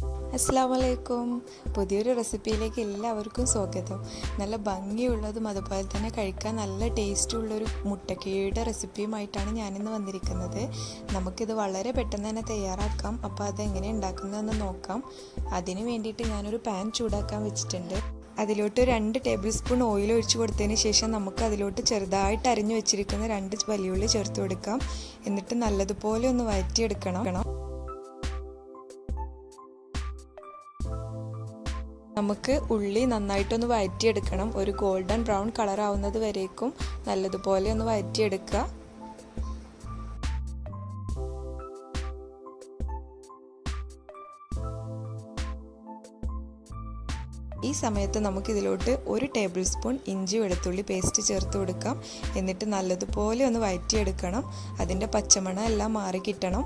അസ്സാമലൈക്കും പുതിയൊരു റെസിപ്പിയിലേക്ക് എല്ലാവർക്കും സ്വാഗതം നല്ല ഭംഗിയുള്ളതും അതുപോലെ തന്നെ കഴിക്കാൻ നല്ല ടേസ്റ്റുള്ളൊരു മുട്ടക്കീയുടെ റെസിപ്പിയുമായിട്ടാണ് ഞാനിന്ന് വന്നിരിക്കുന്നത് നമുക്കിത് വളരെ പെട്ടെന്ന് തന്നെ തയ്യാറാക്കാം അപ്പോൾ അതെങ്ങനെ ഉണ്ടാക്കുന്നതെന്ന് നോക്കാം അതിന് വേണ്ടിയിട്ട് ഞാനൊരു പാൻ ചൂടാക്കാൻ വെച്ചിട്ടുണ്ട് അതിലോട്ട് രണ്ട് ടേബിൾ സ്പൂൺ ഓയിൽ ഒഴിച്ചു കൊടുത്തതിന് ശേഷം നമുക്ക് അതിലോട്ട് ചെറുതായിട്ട് അരിഞ്ഞു വെച്ചിരിക്കുന്ന രണ്ട് വലിയുള്ളി ചേർത്ത് കൊടുക്കാം എന്നിട്ട് നല്ലതുപോലെ ഒന്ന് വഴറ്റിയെടുക്കണം നമുക്ക് ഉള്ളി നന്നായിട്ടൊന്ന് വഴറ്റിയെടുക്കണം ഒരു ഗോൾഡൻ ബ്രൗൺ കളർ ആവുന്നത് വരേക്കും നല്ലതുപോലെ ഒന്ന് വഴറ്റിയെടുക്കുക ഈ സമയത്ത് നമുക്ക് ഇതിലോട്ട് ഒരു ടേബിൾ സ്പൂൺ ഇഞ്ചി വെളുത്തുള്ളി പേസ്റ്റ് ചേർത്ത് കൊടുക്കാം എന്നിട്ട് നല്ലതുപോലെ ഒന്ന് വഴറ്റിയെടുക്കണം അതിൻ്റെ പച്ചമണം എല്ലാം മാറി കിട്ടണം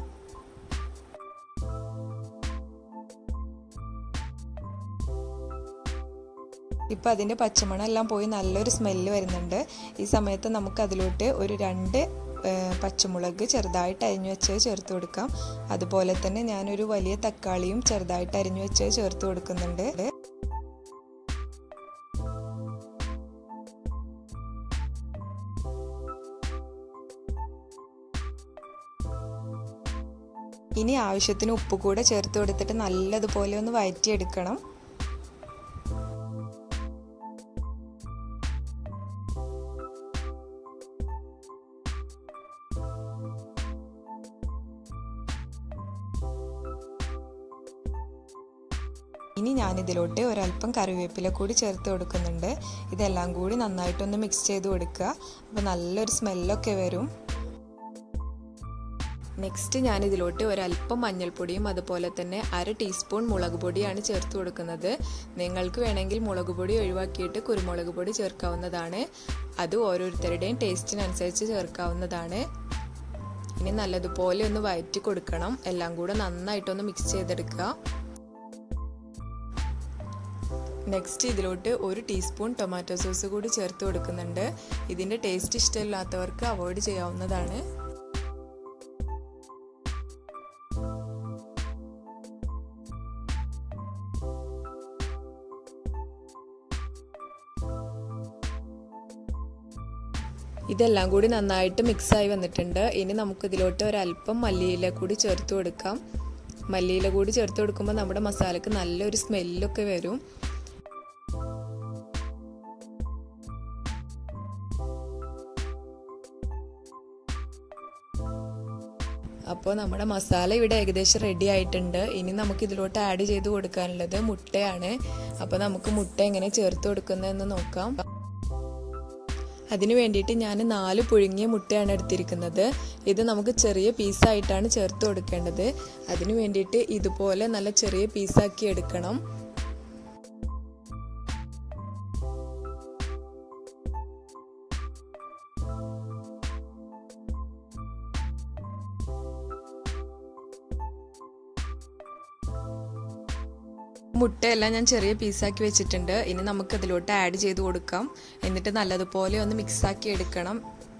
ഇപ്പം അതിൻ്റെ പച്ചമണം എല്ലാം പോയി നല്ലൊരു സ്മെല്ല് വരുന്നുണ്ട് ഈ സമയത്ത് നമുക്ക് അതിലോട്ട് ഒരു രണ്ട് പച്ചമുളക് ചെറുതായിട്ട് അരിഞ്ഞു വെച്ചത് ചേർത്ത് കൊടുക്കാം അതുപോലെ തന്നെ ഞാനൊരു വലിയ തക്കാളിയും ചെറുതായിട്ട് അരിഞ്ഞു വെച്ചത് ചേർത്ത് കൊടുക്കുന്നുണ്ട് ഇനി ആവശ്യത്തിന് ഉപ്പ് കൂടെ ചേർത്ത് കൊടുത്തിട്ട് നല്ലതുപോലെ ഒന്ന് വഴറ്റിയെടുക്കണം ഇനി ഞാനിതിലോട്ട് ഒരല്പം കറിവേപ്പില കൂടി ചേർത്ത് കൊടുക്കുന്നുണ്ട് ഇതെല്ലാം കൂടി നന്നായിട്ടൊന്ന് മിക്സ് ചെയ്ത് കൊടുക്കുക അപ്പോൾ നല്ലൊരു സ്മെല്ലൊക്കെ വരും നെക്സ്റ്റ് ഞാനിതിലോട്ട് ഒരല്പം മഞ്ഞൾപ്പൊടിയും അതുപോലെ തന്നെ അര ടീസ്പൂൺ മുളക് പൊടിയാണ് ചേർത്ത് കൊടുക്കുന്നത് നിങ്ങൾക്ക് വേണമെങ്കിൽ മുളക് പൊടി ഒഴിവാക്കിയിട്ട് കുരുമുളക് പൊടി ചേർക്കാവുന്നതാണ് അത് ഓരോരുത്തരുടെയും ടേസ്റ്റിനനുസരിച്ച് ചേർക്കാവുന്നതാണ് ഇനി നല്ലതുപോലെ ഒന്ന് വഴറ്റി കൊടുക്കണം എല്ലാം കൂടെ നന്നായിട്ടൊന്ന് മിക്സ് ചെയ്തെടുക്കുക നെക്സ്റ്റ് ഇതിലോട്ട് ഒരു ടീസ്പൂൺ ടൊമാറ്റോ സോസ് കൂടി ചേർത്ത് കൊടുക്കുന്നുണ്ട് ഇതിൻ്റെ ടേസ്റ്റ് ഇഷ്ടമില്ലാത്തവർക്ക് അവോയ്ഡ് ചെയ്യാവുന്നതാണ് ഇതെല്ലാം കൂടി നന്നായിട്ട് മിക്സായി വന്നിട്ടുണ്ട് ഇനി നമുക്കിതിലോട്ട് ഒരല്പം മല്ലിയില കൂടി ചേർത്ത് കൊടുക്കാം മല്ലിയില കൂടി ചേർത്ത് കൊടുക്കുമ്പോൾ നമ്മുടെ മസാലക്ക് നല്ലൊരു സ്മെല്ലൊക്കെ വരും അപ്പോൾ നമ്മുടെ മസാല ഇവിടെ ഏകദേശം റെഡി ആയിട്ടുണ്ട് ഇനി നമുക്ക് ഇതിലോട്ട് ആഡ് ചെയ്ത് കൊടുക്കാനുള്ളത് മുട്ടയാണ് അപ്പോൾ നമുക്ക് മുട്ട എങ്ങനെ ചേർത്ത് കൊടുക്കുന്നതെന്ന് നോക്കാം അതിന് വേണ്ടിയിട്ട് ഞാൻ നാല് പുഴുങ്ങിയ മുട്ടയാണ് എടുത്തിരിക്കുന്നത് ഇത് നമുക്ക് ചെറിയ പീസായിട്ടാണ് ചേർത്ത് കൊടുക്കേണ്ടത് അതിന് വേണ്ടിയിട്ട് ഇതുപോലെ നല്ല ചെറിയ പീസാക്കി എടുക്കണം മുട്ടയെല്ലാം ഞാൻ ചെറിയ പീസാക്കി വെച്ചിട്ടുണ്ട് ഇനി നമുക്ക് അതിലോട്ട് ആഡ് ചെയ്ത് കൊടുക്കാം എന്നിട്ട് നല്ലതുപോലെ ഒന്ന് മിക്സാക്കി എടുക്കണം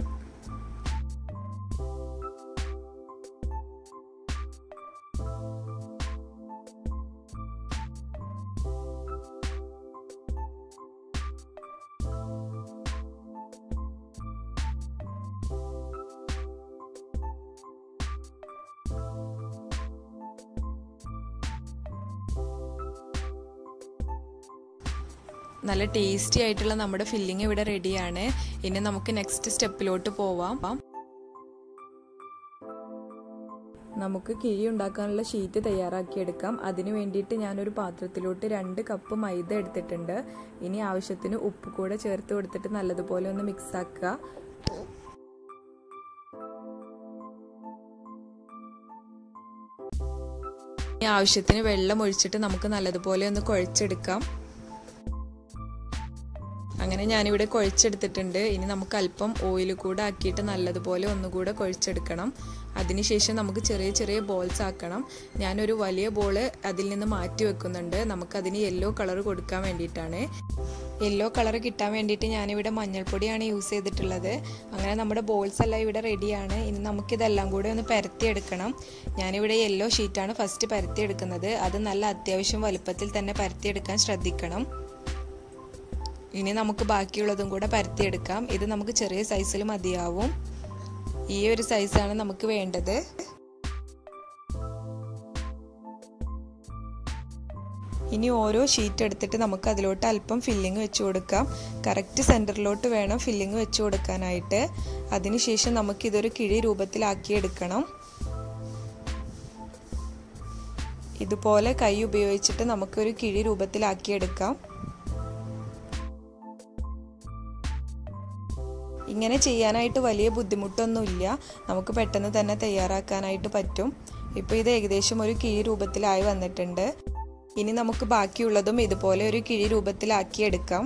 നല്ല ടേസ്റ്റി ആയിട്ടുള്ള നമ്മുടെ ഫില്ലിംഗ് ഇവിടെ റെഡിയാണ് ഇനി നമുക്ക് നെക്സ്റ്റ് സ്റ്റെപ്പിലോട്ട് പോവാം നമുക്ക് കിഴി ഉണ്ടാക്കാനുള്ള ഷീറ്റ് തയ്യാറാക്കിയെടുക്കാം അതിന് വേണ്ടിയിട്ട് ഞാനൊരു പാത്രത്തിലോട്ട് രണ്ട് കപ്പ് മൈദ എടുത്തിട്ടുണ്ട് ഇനി ആവശ്യത്തിന് ഉപ്പ് കൂടെ ചേർത്ത് കൊടുത്തിട്ട് നല്ലതുപോലെ ഒന്ന് മിക്സ് ആക്കുക ഇനി ആവശ്യത്തിന് വെള്ളം ഒഴിച്ചിട്ട് നമുക്ക് നല്ലതുപോലെ ഒന്ന് കുഴച്ചെടുക്കാം അങ്ങനെ ഞാനിവിടെ കുഴച്ചെടുത്തിട്ടുണ്ട് ഇനി നമുക്ക് അല്പം ഓയിൽ കൂടെ ആക്കിയിട്ട് നല്ലതുപോലെ ഒന്നുകൂടെ കുഴച്ചെടുക്കണം അതിനുശേഷം നമുക്ക് ചെറിയ ചെറിയ ബോൾസ് ആക്കണം ഞാനൊരു വലിയ ബോള് അതിൽ നിന്ന് മാറ്റി വെക്കുന്നുണ്ട് നമുക്കതിന് യെല്ലോ കളർ കൊടുക്കാൻ വേണ്ടിയിട്ടാണ് യെല്ലോ കളർ കിട്ടാൻ വേണ്ടിയിട്ട് ഞാനിവിടെ മഞ്ഞൾപ്പൊടിയാണ് യൂസ് ചെയ്തിട്ടുള്ളത് അങ്ങനെ നമ്മുടെ ബോൾസ് എല്ലാം ഇവിടെ റെഡിയാണ് ഇനി നമുക്കിതെല്ലാം കൂടെ ഒന്ന് പരത്തിയെടുക്കണം ഞാനിവിടെ യെല്ലോ ഷീറ്റാണ് ഫസ്റ്റ് പരത്തിയെടുക്കുന്നത് അത് നല്ല അത്യാവശ്യം വലുപ്പത്തിൽ തന്നെ പരത്തിയെടുക്കാൻ ശ്രദ്ധിക്കണം ഇനി നമുക്ക് ബാക്കിയുള്ളതും കൂടെ പരത്തിയെടുക്കാം ഇത് നമുക്ക് ചെറിയ സൈസിൽ മതിയാവും ഈ ഒരു സൈസാണ് നമുക്ക് വേണ്ടത് ഇനി ഓരോ ഷീറ്റ് എടുത്തിട്ട് നമുക്ക് അതിലോട്ട് അല്പം ഫില്ലിങ് വെച്ച് കൊടുക്കാം കറക്റ്റ് സെൻറ്ററിലോട്ട് വേണം ഫില്ലിങ് വെച്ച് കൊടുക്കാനായിട്ട് അതിനുശേഷം നമുക്കിതൊരു കിഴി രൂപത്തിലാക്കി എടുക്കണം ഇതുപോലെ കൈ ഉപയോഗിച്ചിട്ട് നമുക്കൊരു കിഴി രൂപത്തിലാക്കിയെടുക്കാം ഇങ്ങനെ ചെയ്യാനായിട്ട് വലിയ ബുദ്ധിമുട്ടൊന്നുമില്ല നമുക്ക് പെട്ടെന്ന് തന്നെ തയ്യാറാക്കാനായിട്ട് പറ്റും ഇപ്പോൾ ഇത് ഏകദേശം ഒരു കിഴി രൂപത്തിലായി വന്നിട്ടുണ്ട് ഇനി നമുക്ക് ബാക്കിയുള്ളതും ഇതുപോലെ ഒരു കിഴി രൂപത്തിലാക്കി എടുക്കാം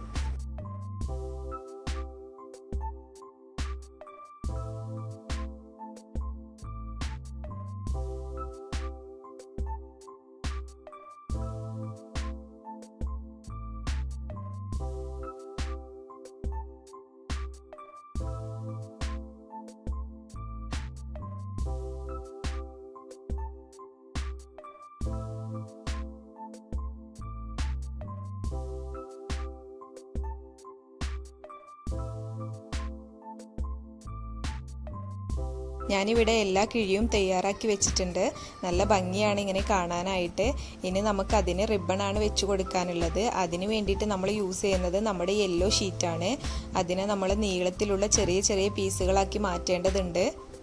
ഞാനിവിടെ എല്ലാ കിഴിയും തയ്യാറാക്കി വെച്ചിട്ടുണ്ട് നല്ല ഭംഗിയാണ് ഇങ്ങനെ കാണാനായിട്ട് ഇനി നമുക്ക് അതിന് റിബണാണ് വെച്ച് കൊടുക്കാനുള്ളത് അതിന് വേണ്ടിയിട്ട് നമ്മൾ യൂസ് ചെയ്യുന്നത് നമ്മുടെ യെല്ലോ ഷീറ്റാണ് അതിനെ നമ്മൾ നീളത്തിലുള്ള ചെറിയ ചെറിയ പീസുകളാക്കി മാറ്റേണ്ടതുണ്ട്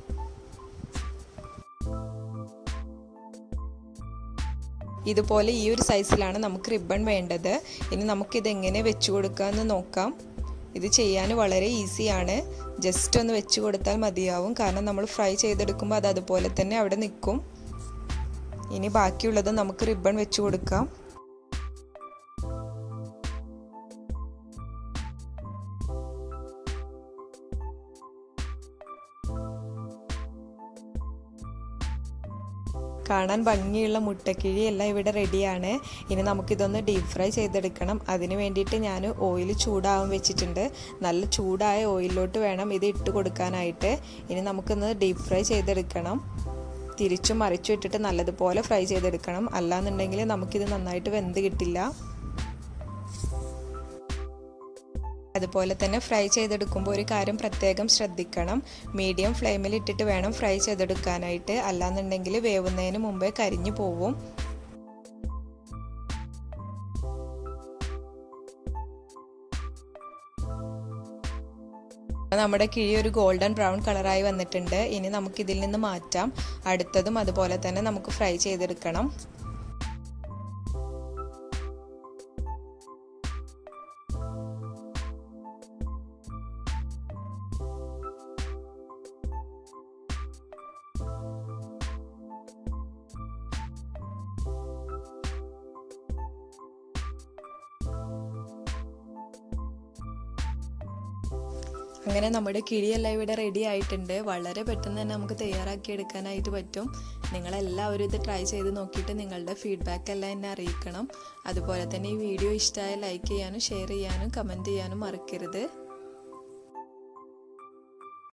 ഇതുപോലെ ഈ ഒരു സൈസിലാണ് നമുക്ക് റിബൺ വേണ്ടത് ഇനി നമുക്കിത് എങ്ങനെ വെച്ച് കൊടുക്കാമെന്ന് നോക്കാം ഇത് ചെയ്യാൻ വളരെ ഈസിയാണ് ജസ്റ്റ് ഒന്ന് വെച്ച് കൊടുത്താൽ മതിയാവും കാരണം നമ്മൾ ഫ്രൈ ചെയ്തെടുക്കുമ്പോൾ അത് അതുപോലെ തന്നെ അവിടെ നിൽക്കും ഇനി ബാക്കിയുള്ളത് നമുക്ക് റിബൺ വെച്ച് കൊടുക്കാം കാണാൻ ഭംഗിയുള്ള മുട്ടക്കിഴി എല്ലാം ഇവിടെ റെഡിയാണ് ഇനി നമുക്കിതൊന്ന് ഡീപ്പ് ഫ്രൈ ചെയ്തെടുക്കണം അതിന് വേണ്ടിയിട്ട് ഞാൻ ഓയിൽ ചൂടാവാൻ വെച്ചിട്ടുണ്ട് നല്ല ചൂടായ ഓയിലിലോട്ട് വേണം ഇത് ഇട്ട് കൊടുക്കാനായിട്ട് ഇനി നമുക്കൊന്ന് ഡീപ്പ് ഫ്രൈ ചെയ്തെടുക്കണം തിരിച്ചും മറിച്ചും ഇട്ടിട്ട് നല്ലതുപോലെ ഫ്രൈ ചെയ്തെടുക്കണം അല്ലാന്നുണ്ടെങ്കിൽ നമുക്കിത് നന്നായിട്ട് വെന്ത് കിട്ടില്ല അതുപോലെ തന്നെ ഫ്രൈ ചെയ്തെടുക്കുമ്പോൾ ഒരു കാര്യം പ്രത്യേകം ശ്രദ്ധിക്കണം മീഡിയം ഫ്ലെയിമിൽ ഇട്ടിട്ട് വേണം ഫ്രൈ ചെയ്തെടുക്കാനായിട്ട് അല്ലാന്നുണ്ടെങ്കിൽ വേവുന്നതിന് മുമ്പേ കരിഞ്ഞു പോവും നമ്മുടെ കിഴി ഒരു ഗോൾഡൻ ബ്രൗൺ കളറായി വന്നിട്ടുണ്ട് ഇനി നമുക്ക് ഇതിൽ നിന്ന് മാറ്റാം അടുത്തതും അതുപോലെ തന്നെ നമുക്ക് ഫ്രൈ ചെയ്തെടുക്കണം അങ്ങനെ നമ്മുടെ കിഴിയെല്ലാം ഇവിടെ റെഡി ആയിട്ടുണ്ട് വളരെ പെട്ടെന്ന് തന്നെ നമുക്ക് തയ്യാറാക്കി എടുക്കാനായിട്ട് പറ്റും നിങ്ങളെല്ലാവരും ഇത് ട്രൈ ചെയ്ത് നോക്കിയിട്ട് നിങ്ങളുടെ ഫീഡ്ബാക്ക് എല്ലാം എന്നെ അറിയിക്കണം അതുപോലെ തന്നെ ഈ വീഡിയോ ഇഷ്ടമായ ലൈക്ക് ചെയ്യാനും ഷെയർ ചെയ്യാനും കമൻറ്റ് ചെയ്യാനും മറക്കരുത്